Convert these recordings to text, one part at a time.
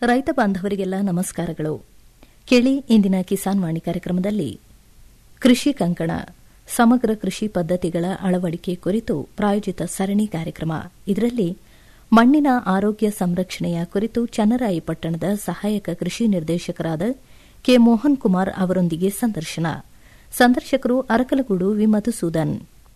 ರೈತ ಬಾಂಧವರಿಗೆಲ್ಲ ನಮಸ್ಕಾರಗಳು ಕೇಳಿ ಇಂದಿನ ಕಿಸಾನ್ ವಾಣಿ ಕಾರ್ಯಕ್ರಮದಲ್ಲಿ ಕೃಷಿ ಕಂಕಣ ಸಮಗ್ರ ಕೃಷಿ ಪದ್ಧತಿಗಳ ಅಳವಡಿಕೆ ಕುರಿತು ಪ್ರಾಯೋಜಿತ ಸರಣಿ ಕಾರ್ಯಕ್ರಮ ಇದರಲ್ಲಿ ಮಣ್ಣಿನ ಆರೋಗ್ಯ ಸಂರಕ್ಷಣೆಯ ಕುರಿತು ಚನ್ನರಾಯಪಟ್ಟಣದ ಸಹಾಯಕ ಕೃಷಿ ನಿರ್ದೇಶಕರಾದ ಕೆ ಮೋಹನ್ ಕುಮಾರ್ ಅವರೊಂದಿಗೆ ಸಂದರ್ಶನ ಸಂದರ್ಶಕರು Arakalagudu V Madhusudan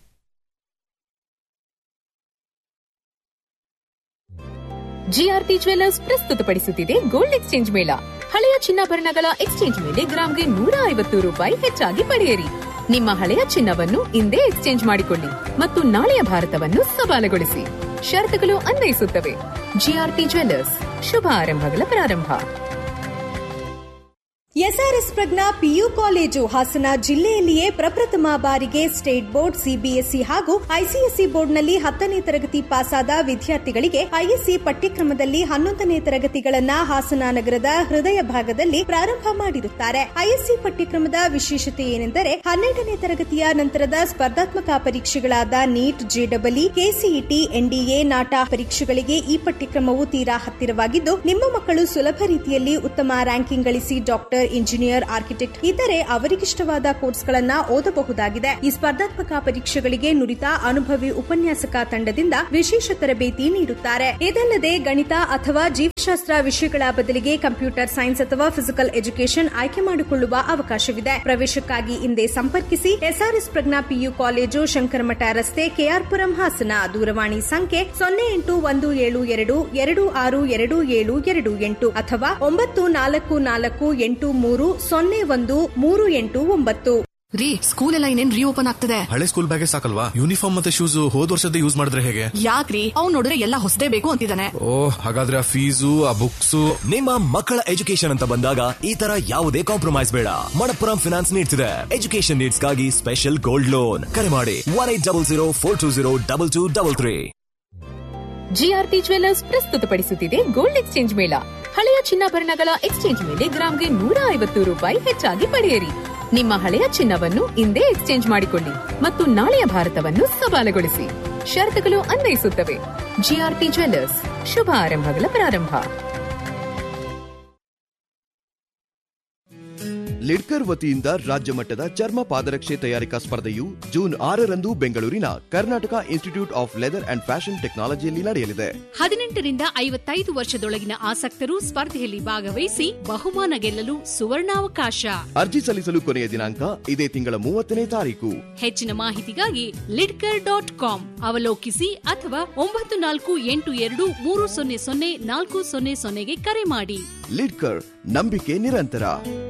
GRT jewellers ಪ್ರಸ್ತುತಪಡಿಸುತ್ತಿದೆ ಗೋಲ್ಡ್ ಎಕ್ಸ್ಚೇಂಜ್ ಮೇಳ ಹಳೆಯ ಚಿನ್ನಾಭರಣಗಳ ಎಕ್ಸ್ಚೇಂಜ್ ಮೇಲೆ ಗ್ರಾಂಗೆ ನೂರ ಐವತ್ತು ರೂಪಾಯಿ ಹೆಚ್ಚಾಗಿ ಪಡೆಯಿರಿ ನಿಮ್ಮ ಹಳೆಯ ಚಿನ್ನವನ್ನು ಇಂದೇ ಎಕ್ಸ್ಚೇಂಜ್ ಮಾಡಿಕೊಳ್ಳಿ ಮತ್ತು ನಾಳೆಯ ಭಾರತವನ್ನು ಸವಾಲುಗೊಳಿಸಿ ಷರತ್ತುಗಳು ಅನ್ವಯಿಸುತ್ತವೆ ಜಿಆರ್ಟಿ ಜ್ವೆಲ್ಲರ್ಸ್ ಶುಭ ಆರಂಭಗಳ ಪ್ರಾರಂಭ SRS Pragna PU college Hassan ಜಿಲ್ಲೆಯಲ್ಲಿಯೇ ಪ್ರಪ್ರಥಮ ಬಾರಿಗೆ ಸ್ಟೇಟ್ ಬೋರ್ಡ್ ಸಿಬಿಎಸ್ಇ ಹಾಗೂ ಐಸಿಎಸ್ಇ ಬೋರ್ಡ್ನಲ್ಲಿ ಹತ್ತನೇ ತರಗತಿ ಪಾಸಾದ ವಿದ್ಯಾರ್ಥಿಗಳಿಗೆ ಐಎಸ್ಸಿ ಪಠ್ಯಕ್ರಮದಲ್ಲಿ ಹನ್ನೊಂದನೇ ತರಗತಿಗಳನ್ನ ಹಾಸನ ನಗರದ ಹೃದಯ ಭಾಗದಲ್ಲಿ ಪ್ರಾರಂಭ ಮಾಡಿರುತ್ತಾರೆ ಐಎಸ್ಸಿ ಪಠ್ಯಕ್ರಮದ ವಿಶೇಷತೆ ಏನೆಂದರೆ ಹನ್ನೆರಡನೇ ತರಗತಿಯ ನಂತರದ ಸ್ಪರ್ಧಾತ್ಮಕ ಪರೀಕ್ಷೆಗಳಾದ ನೀಟ್ ಜೆಡಬ್ಲ್ಇ ಕೆಸಿಇಟಿ ಎನ್ಡಿಎ ನಾಟ ಪರೀಕ್ಷೆಗಳಿಗೆ ಈ ಪಠ್ಯಕ್ರಮವು ತೀರಾ ಹತ್ತಿರವಾಗಿದ್ದು ನಿಮ್ಮ ಮಕ್ಕಳು ಸುಲಭ ರೀತಿಯಲ್ಲಿ ಉತ್ತಮ ರ್ಯಾಂಕಿಂಗ್ ಗಳಿಸಿ ಡಾಕ್ಟರ್ ಇಂಜಿನಿಯರ್ ಆರ್ಕಿಟೆಕ್ಟ್ ಇತರೆ ಅವರಿಗಿಷ್ಟವಾದ ಕೋರ್ಸ್ಗಳನ್ನ ಓದಬಹುದಾಗಿದೆ ಈ ಸ್ಪರ್ಧಾತ್ಮಕ ಪರೀಕ್ಷೆಗಳಿಗೆ ನುರಿತ ಅನುಭವಿ ಉಪನ್ಯಾಸಕ ತಂಡದಿಂದ ವಿಶೇಷ ತರಬೇತಿ ನೀಡುತ್ತಾರೆ ಇದಲ್ಲದೆ ಗಣಿತ ಅಥವಾ ಜೀವಶಾಸ್ತ್ರ ವಿಷಯಗಳ ಬದಲಿಗೆ ಕಂಪ್ಯೂಟರ್ ಸೈನ್ಸ್ ಅಥವಾ ಫಿಸಿಕಲ್ ಎಜುಕೇಶನ್ ಆಯ್ಕೆ ಮಾಡಿಕೊಳ್ಳುವ ಅವಕಾಶವಿದೆ ಪ್ರವೇಶಕ್ಕಾಗಿ ಹಿಂದೆ ಸಂಪರ್ಕಿಸಿ SRS Pragna PU college Shankaramatha ರಸ್ತೆ ಕೆಆರ್ಪುರಂ ಹಾಸನ ದೂರವಾಣಿ ಸಂಖ್ಯೆ ಸೊನ್ನೆ ಎಂಟು ಒಂದು ಏಳು ಎರಡು ಎರಡು ಆರು ಎರಡು ಏಳು ಎರಡು ಎಂಟು ಅಥವಾ ಒಂಬತ್ತು ನಾಲ್ಕು ನಾಲ್ಕು ಎಂಟು ಮೂರು ಸೊನ್ನೆ ಒಂದು ಮೂರು ಎಂಟು ಒಂಬತ್ತು ರೀ ಸ್ಕೂಲ್ ಎಲ್ಲ ಇನ್ನೇನ್ ರೀಓಪನ್ ಆಗ್ತದೆ ಹಳೆ ಸ್ಕೂಲ್ ಬ್ಯಾಗೇ ಸಾಕಲ್ವಾ ಯೂನಿಫಾರ್ಮ್ ಮತ್ತೆ ಶೂಸ್ ಹೋದ್ ವರ್ಷದ ಯೂಸ್ ಮಾಡಿದ್ರೆ ಹೇಗೆ ಯಾಕ್ರಿ ಅವ್ನ್ ನೋಡಿದ್ರೆ ಎಲ್ಲ ಹೊಸದೇ ಬೇಕು ಅಂತಿದ್ದಾನೆ ಓ ಹಾಗಾದ್ರೆ ಆ ಫೀಸು ಆ ಬುಕ್ಸ್ ನಿಮ್ಮ ಮಕ್ಕಳ ಎಜುಕೇಶನ್ ಅಂತ ಬಂದಾಗ ಈ ತರ ಯಾವುದೇ ಕಾಂಪ್ರಮೈಸ್ ಬೇಡ ಮಣಪ್ಪುರಂ ಫಿನಾನ್ಸ್ ನೀಡ್ಸ್ ಇದೆ ಎಜುಕೇಶನ್ ನೀಡ್ಸ್ ಗಾಗಿ ಸ್ಪೆಷಲ್ ಗೋಲ್ಡ್ ಲೋನ್ ಕರೆ ಮಾಡಿ one eight double zero four two zero double two double three GRT jewellers ಪ್ರಸ್ತುತಪಡಿಸುತ್ತಿದೆ ಗೋಲ್ಡ್ ಎಕ್ಸ್ಚೇಂಜ್ ಮೇಳ ಹಳೆಯ ಚಿನ್ನಾಭರಣಗಳ ಎಕ್ಸ್ಚೇಂಜ್ ಮೇಲೆ ಗ್ರಾಂಗೆ ನೂರ ಐವತ್ತು ರೂಪಾಯಿ ಹೆಚ್ಚಾಗಿ ಪಡೆಯಿರಿ ನಿಮ್ಮ ಹಳೆಯ ಚಿನ್ನವನ್ನು ಇಂದೇ ಎಕ್ಸ್ಚೇಂಜ್ ಮಾಡಿಕೊಳ್ಳಿ ಮತ್ತು ನಾಳೆಯ ಭಾರತವನ್ನು ಸವಾಲುಗೊಳಿಸಿ ಷರತ್ತುಗಳು ಅನ್ವಯಿಸುತ್ತವೆ ಜಿಆರ್ಟಿ ಜ್ವೆಲ್ಲರ್ಸ್ ಶುಭ ಆರಂಭಗಳ ಪ್ರಾರಂಭ ಲಿಡ್ಕರ್ ವತಿಯಿಂದ ರಾಜ್ಯ ಮಟ್ಟದ ಚರ್ಮ ಪಾದರಕ್ಷೆ ತಯಾರಿಕಾ ಸ್ಪರ್ಧೆಯು ಜೂನ್ ಆರರಂದು ಬೆಂಗಳೂರಿನ Karnataka institute of leather and fashion ಟೆಕ್ನಾಲಜಿಯಲ್ಲಿ ನಡೆಯಲಿದೆ ಹದಿನೆಂಟರಿಂದ ಐವತ್ತೈದು ವರ್ಷದೊಳಗಿನ ಆಸಕ್ತರು ಸ್ಪರ್ಧೆಯಲ್ಲಿ ಭಾಗವಹಿಸಿ ಬಹುಮಾನ ಗೆಲ್ಲಲು ಸುವರ್ಣಾವಕಾಶ ಅರ್ಜಿ ಸಲ್ಲಿಸಲು ಕೊನೆಯ ದಿನಾಂಕ ಇದೇ ತಿಂಗಳ ಮೂವತ್ತನೇ ತಾರೀಕು ಹೆಚ್ಚಿನ ಮಾಹಿತಿಗಾಗಿ ಲಿಡ್ಕರ್ ಡಾಟ್ ಕಾಮ್ ಅವಲೋಕಿಸಿ ಅಥವಾ ಒಂಬತ್ತು ನಾಲ್ಕು ಎಂಟು ಎರಡು ಮೂರು ಸೊನ್ನೆ ಸೊನ್ನೆ ನಾಲ್ಕು ಸೊನ್ನೆ ಸೊನ್ನೆಗೆ ಕರೆ ಮಾಡಿ ಲಿಡ್ಕರ್ ನಂಬಿಕೆ ನಿರಂತರ